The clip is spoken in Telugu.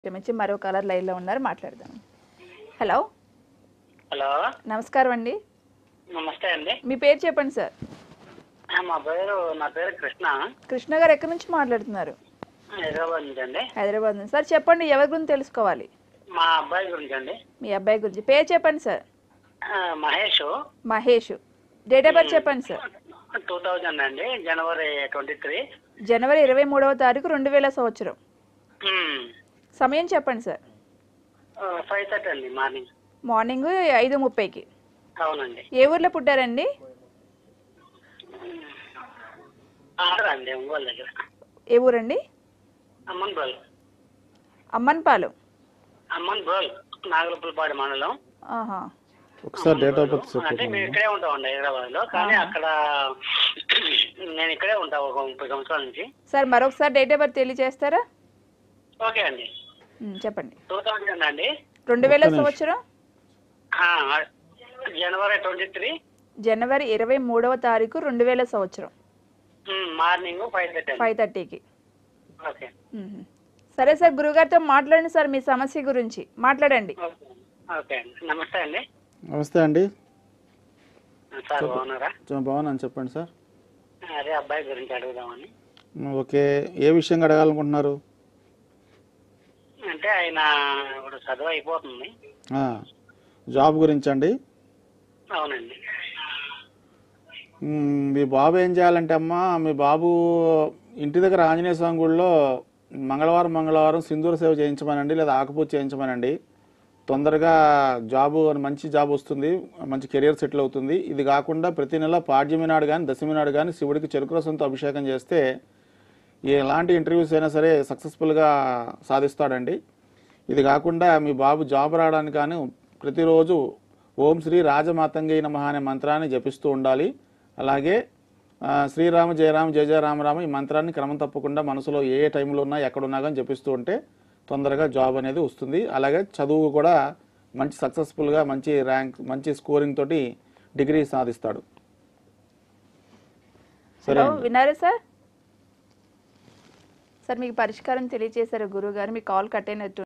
క్షమించి మరో కలర్ లైన్లో ఉన్నారు మాట్లాడదాం హలో హలో నమస్కారం అండి నమస్తే అండి మీ పేరు చెప్పండి సార్ ఆ, మా పేరు నా పేరు కృష్ణ కృష్ణ గారు ఎక్కడి నుంచి మాట్లాడుతున్నారు హైదరాబాద్ నుంచి అండి హైదరాబాద్ నుంచి సార్ చెప్పండి ఎవరి గురించి తెలుసుకోవాలి మా అబ్బాయి గురించి అండి మీ అబ్బాయి గురించి పేరు చెప్పండి సార్ ఆ, Mahesh Mahesh date of birth చెప్పండి సార్ టూ థౌజండ్ అండి జనవరి ట్వంటీ త్రీ జనవరి ఇరవై మూడవ తారీఖు రెండు వేల సంవత్సరం సమయం చెప్పండి సార్ ఫైవ్ థర్టీ అండి మార్నింగ్ మార్నింగ్ ఐదు ముప్పైకి అవునండి ఏ ఊర్లో పుట్టారండి ఆంధ్ర అండి ఒంగోలు దగ్గర ఏ ఊరండి అమ్మన్ బ్రోల్ అమ్మన్పాలెం అమ్మన్ బ్రోల్ నాగలపులపాడు మండలం ఆహా ఒకసారి డేట్ ఆఫ్ బర్త్ అంటే చెప్పండి మేము ఇక్కడే ఉంటామండి హైదరాబాద్ లో కానీ అక్కడ నేను ఇక్కడే ఉంటా ఒక ముప్పై సంవత్సరాల నుంచి సార్ మరొకసారి డేట్ ఆఫ్ బర్త్ తెలియజేస్తారా ఓకే అండి ఉమ్, చెప్పండి టూ థౌజండ్ అండి రెండు వేల సంవత్సరం ఆ, జనవరి ట్వంటీ త్రీ జనవరి ఇరవై మూడవ తారీఖు రెండు వేల సంవత్సరం మార్నింగ్ ఫైవ్ థర్టీ ఫైవ్ థర్టీకి ఓకే సరే సార్ గురుగారితో మాట్లాడండి సార్ మీ సమస్య గురించి మాట్లాడండి ఓకే ఓకే అండి నమస్తే అండి నమస్తే అండి సార్ బాగున్నారా చా- బాగున్నాను చెప్పండి సార్ అదే అబ్బాయి గురించి అడుగుదామని ఓకే ఏ విషయంగా అడగాలనుకుంటున్నారు అంటే ఆయన ఇప్పుడు చదువు అయిపోతుంది ఆ, జాబ్ గురించి అండి అవునండి మ్, మీ బాబు ఏం చేయాలంటే అమ్మా మీ బాబు ఇంటి దగ్గర ఆంజనేయ స్వామి గుడిలో మంగళవారం మంగళవారం సింధూర సేవ చేయించమనండి లేదా ఆకుపూజ చేయించమనండి తొందరగా జాబు మంచి జాబ్ వస్తుంది మంచి కెరియర్ సెటిల్ అవుతుంది ఇది కాకుండా ప్రతి నెల పాడ్యమి నాడు కానీ దశమి నాడు కానీ శివుడికి చెరుకు రసంతో అభిషేకం చేస్తే ఎలాంటి ఇంటర్వ్యూస్ అయినా సరే సక్సెస్ఫుల్గా సాధిస్తాడండి ఇది కాకుండా మీ బాబు జాబ్ రావడానికి కానీ ప్రతిరోజు ఓం శ్రీ రాజమాతంగై నమః అనే మంత్రాన్ని జపిస్తూ ఉండాలి అలాగే ఆ, శ్రీరామ జయరామ జయ జయ రామ రామ ఈ మంత్రాన్ని క్రమం తప్పకుండా మనసులో ఏ ఏ టైంలో ఉన్నా ఎక్కడున్నా కానీ జపిస్తూ ఉంటే తొందరగా జాబ్ అనేది వస్తుంది అలాగే చదువు కూడా మంచి సక్సెస్ఫుల్గా మంచి ర్యాంక్ మంచి స్కోరింగ్ తోటి డిగ్రీ సాధిస్తాడు సరే హలో విన్నారా సార్ సార్ మీకు పరిష్కారం తెలియజేశారు గురువు గారు మీ కాల్ కట్ అయినట్టు